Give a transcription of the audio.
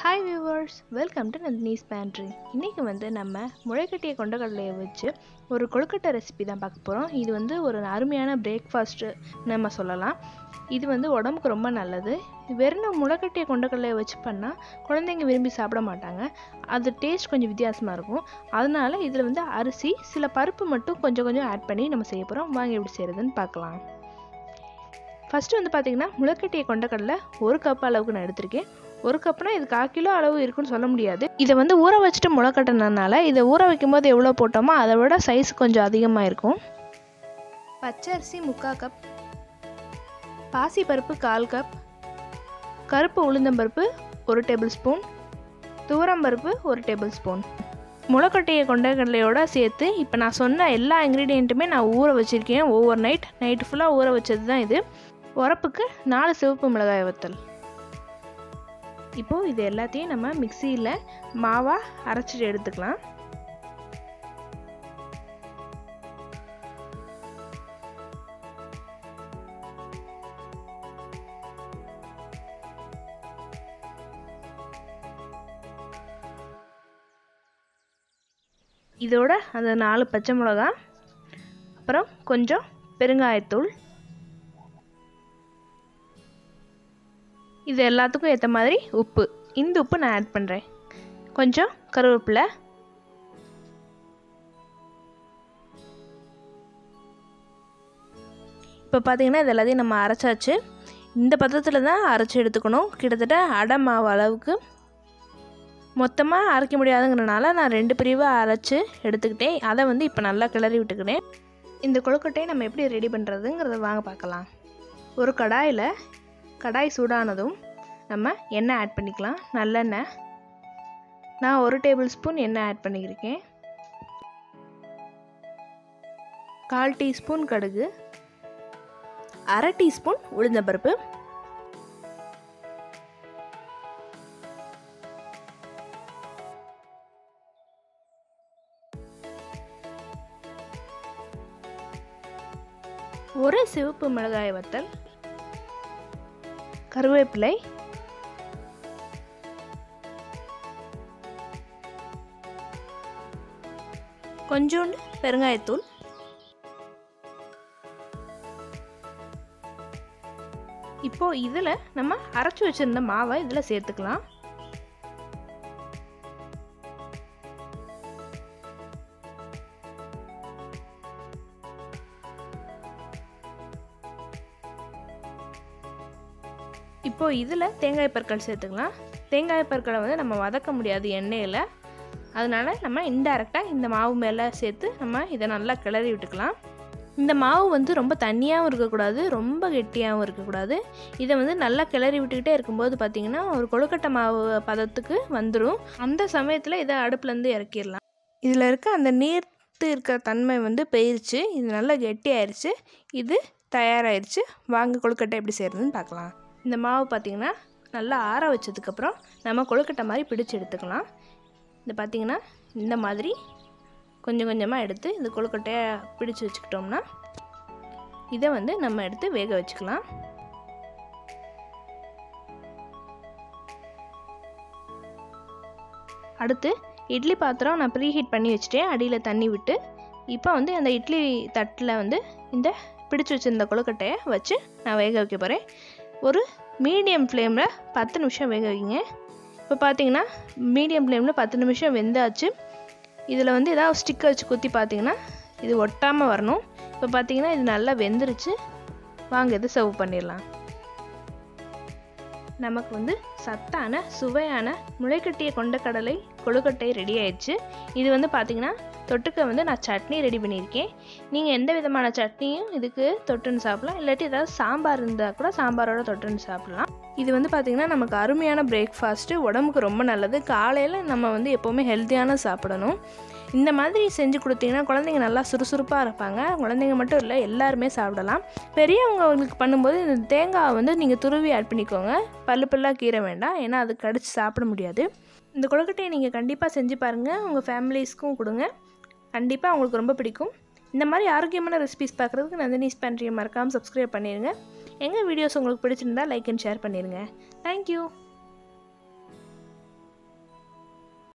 hi viewers welcome to Nandini's pantry இன்றைக்கி வந்து நம்ம முளைக்கட்டிய கொண்டக்கடலையை வச்சு ஒரு கொழுக்கட்டை ரெசிபி தான் பார்க்க போகிறோம் இது வந்து ஒரு அருமையான பிரேக்ஃபாஸ்ட்டு நம்ம சொல்லலாம் இது வந்து உடம்புக்கு ரொம்ப நல்லது வெறும் முளைக்கட்டிய கொண்டக்கடலையை வச்சு பண்ணால் குழந்தைங்க விரும்பி சாப்பிட மாட்டாங்க அது டேஸ்ட் கொஞ்சம் வித்தியாசமாக இருக்கும் அதனால இதில் வந்து அரிசி சில பருப்பு மட்டும் கொஞ்சம் கொஞ்சம் ஆட் பண்ணி நம்ம செய்ய போகிறோம் வாங்க எப்படி செய்கிறதுன்னு பார்க்கலாம் ஃபஸ்ட்டு வந்து பார்த்திங்கன்னா முளைக்கட்டிய கொண்டக்கடலை ஒரு கப் அளவுக்கு நான் எடுத்திருக்கேன் ஒரு கப்னா இது கால் கிலோ அளவு இருக்குன்னு சொல்ல முடியாது இதை வந்து ஊற வச்சுட்டு முளைக்கட்டினதுனால இதை ஊற வைக்கும்போது எவ்வளோ போட்டோமோ அதை விட சைஸ் கொஞ்சம் அதிகமாக இருக்கும் பச்சரிசி முக்கால் கப் பாசிப்பருப்பு கால் கப் கருப்பு உளுந்தம்பருப்பு ஒரு டேபிள் ஸ்பூன் துவரம்பருப்பு ஒரு டேபிள் ஸ்பூன் முளைக்கட்டையை கொண்டக்கடலையோட சேர்த்து இப்போ நான் சொன்ன எல்லா இன்க்ரீடியண்ட்டுமே நான் ஊற வச்சுருக்கேன் ஓவர் நைட் நைட்டு ஃபுல்லாக ஊற வச்சது தான் இது உரப்புக்கு நாலு சிவப்பு மிளகாய் வத்தல் இப்போது இது எல்லாத்தையும் நம்ம மிக்சியில் மாவாக அரைச்சிட்டு எடுத்துக்கலாம் இதோட அந்த நாலு பச்சை மிளகா அப்புறம் கொஞ்சம் பெருங்காயத்தூள் இது எல்லாத்துக்கும் ஏற்ற மாதிரி உப்பு இந்த உப்பு நான் ஆட் பண்ணுறேன் கொஞ்சம் கருவேப்பிலை இப்போ பார்த்தீங்கன்னா இது எல்லாத்தையும் நம்ம அரைச்சாச்சு இந்த பதத்தில் தான் அரைச்சி எடுத்துக்கணும் கிட்டத்தட்ட அடை மாவு அளவுக்கு மொத்தமாக அரைக்க முடியாதுங்கிறனால நான் ரெண்டு பிரிவாக அரைச்சி எடுத்துக்கிட்டேன் அதை வந்து இப்போ நல்லா கிளறி விட்டுக்கிட்டேன் இந்த கொழுக்கட்டையை நம்ம எப்படி ரெடி பண்ணுறதுங்கிறத வாங்க பார்க்கலாம் ஒரு கடாயில் கடாய் சூடானதும் நம்ம எண்ணெய் ஆட் பண்ணிக்கலாம் நல்லெண்ணெய் நான் ஒரு டேபிள் ஸ்பூன் எண்ணெய் ஆட் பண்ணியிருக்கேன் கால் டீஸ்பூன் கடுகு அரை டீஸ்பூன் உளுந்தம்பருப்பு ஒரு சிவப்பு மிளகாய் வத்தல் கருவேப்பிலை கொஞ்சோண்டு பெருங்காயத்தூள் இப்போ இதில் நம்ம அரைச்சி வச்சிருந்த மாவை இதில் சேர்த்துக்கலாம் இப்போ இதில் தேங்காய் பற்கள் சேர்த்துக்கலாம் தேங்காய் பற்களை வந்து நம்ம வதக்க முடியாது எண்ணெயில் அதனால் நம்ம இன்டெரக்டாக இந்த மாவு மேலே சேர்த்து நம்ம இதை நல்லா கிளறி விட்டுக்கலாம் இந்த மாவு வந்து ரொம்ப தண்ணியாகவும் இருக்கக்கூடாது ரொம்ப கெட்டியாகவும் இருக்கக்கூடாது இதை வந்து நல்லா கிளறி விட்டுக்கிட்டே இருக்கும்போது பார்த்திங்கன்னா ஒரு கொழுக்கட்டை மாவு பதத்துக்கு வந்துடும் அந்த சமயத்தில் இதை அடுப்புலேருந்து இறக்கிடலாம் இதில் இருக்க அந்த நீர்த்து இருக்க தன்மை வந்து போயிருச்சு இது நல்லா கெட்டியாயிருச்சு இது தயாராகிருச்சு வாங்க கொழுக்கட்டை எப்படி செய்கிறதுன்னு பார்க்கலாம் இந்த மாவு பார்த்திங்கன்னா நல்லா ஆற வச்சதுக்கப்புறம் நம்ம கொழுக்கட்டை மாதிரி பிடிச்சி எடுத்துக்கலாம் இது பார்த்திங்கன்னா இந்த மாதிரி கொஞ்சம் கொஞ்சமாக எடுத்து இந்த கொழுக்கட்டையை பிடிச்சி வச்சுக்கிட்டோம்னா இதை வந்து நம்ம எடுத்து வேக வச்சுக்கலாம் அடுத்து இட்லி பாத்திரம் நான் ப்ரீ ஹீட் பண்ணி வச்சுட்டேன் அடியில் தண்ணி விட்டு இப்போ வந்து அந்த இட்லி தட்டில் வந்து இந்த பிடிச்சி வச்சுருந்த கொழுக்கட்டையை வச்சு நான் வேக வைக்க போகிறேன் ஒரு மீடியம் ஃப்ளேமில் பத்து நிமிஷம் வேக வைங்க இப்போ பார்த்தீங்கன்னா மீடியம் ஃப்ளேமில் பத்து நிமிஷம் வெந்தாச்சு இதில் வந்து ஏதாவது ஸ்டிக்கை வச்சு குத்தி பார்த்தீங்கன்னா இது ஒட்டாமல் வரணும் இப்போ பார்த்தீங்கன்னா இது நல்லா வெந்துருச்சு வாங்க இது சர்வ் பண்ணிடலாம் நமக்கு வந்து சத்தான சுவையான முளைக்கட்டிய கொண்டக்கடலை கொழுக்கட்டை ரெடி ஆயிடுச்சு இது வந்து பார்த்திங்கன்னா தொட்டுக்க வந்து நான் சட்னி ரெடி பண்ணியிருக்கேன் நீங்கள் எந்த விதமான சட்னியும் இதுக்கு தொட்டுன்னு சாப்பிடலாம் இல்லாட்டி ஏதாவது சாம்பார் இருந்தால் கூட சாம்பாரோட தொட்டுன்னு சாப்பிடலாம் இது வந்து பார்த்திங்கன்னா நமக்கு அருமையான பிரேக்ஃபாஸ்ட்டு உடம்புக்கு ரொம்ப நல்லது காலையில் நம்ம வந்து எப்போவுமே ஹெல்த்தியான சாப்பிடணும் இந்த மாதிரி செஞ்சு கொடுத்தீங்கன்னா குழந்தைங்க நல்லா சுறுசுறுப்பாக இருப்பாங்க குழந்தைங்க மட்டும் இல்லை எல்லாருமே சாப்பிடலாம் பெரியவங்க அவங்களுக்கு பண்ணும்போது இந்த தேங்காய் வந்து நீங்கள் துருவி ஆட் பண்ணிக்கோங்க பல்லு பல்லாக கீரை வேண்டாம் ஏன்னா அது கடிச்சு சாப்பிட முடியாது இந்த கொழுக்கட்டையை நீங்கள் கண்டிப்பாக செஞ்சு பாருங்கள் உங்கள் ஃபேமிலிஸ்க்கும் கொடுங்க கண்டிப்பாக அவங்களுக்கு ரொம்ப பிடிக்கும் இந்த மாதிரி ஆரோக்கியமான ரெசிபிஸ் பார்க்குறதுக்கு நந்தினிஸ் பேண்ட்ரியை மறக்காமல் சப்ஸ்கிரைப் பண்ணிடுங்க எங்கள் வீடியோஸ் உங்களுக்கு பிடிச்சிருந்தா லைக் அண்ட் ஷேர் பண்ணிடுங்க தேங்க்யூ